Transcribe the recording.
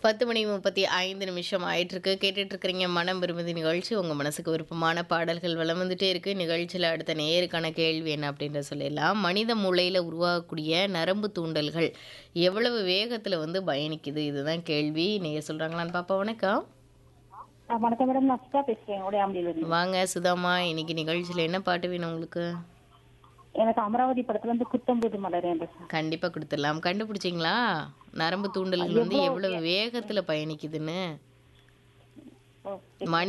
10 மணி 35 நிமிஷம் ஆயிட்டிருக்கு. கேட்டுட்டு இருக்கிறீங்க மனம் விரும்புதி நிகழ்ச்சி. உங்க மனசுக்கு விருப்பமான பாடல்கள் வலம் வந்துட்டே இருக்கு. நிகழ்ச்சியில அடுத்த நேயருக்கான கேள்வி என்ன அப்படின்றத சொல்லிடலாம். மனித மூளையில உருவாகக்கூடிய நரம்பு தூண்டல்கள் எவ்வளவு வேகத்துல வந்து பயணிக்குது? இதுதான் கேள்வி. நேயர் சொல்றாங்களான்னு பாப்போம். வணக்கம். ஆ, வணக்கம் மேடம் நான் சுதா பேசுறேன் உடையாமடியில இருந்து வாங்க சுதாம்மா. இன்னைக்கு நிகழ்ச்சியில என்ன பாட்டு வேணும் உங்களுக்கு? எனக்கு அமராவதி படத்துல இருந்து குத்தம்புது மலரே அந்த song. கண்டிப்பா குடுத்துடலாம். கண்டுபிடிச்சீங்களா? நரம்பு தூண்டல்கள் வந்து எவ்வளவு எவ்வளவு வேகத்துல பயணிக்குதுன்னு? ஓகே மணி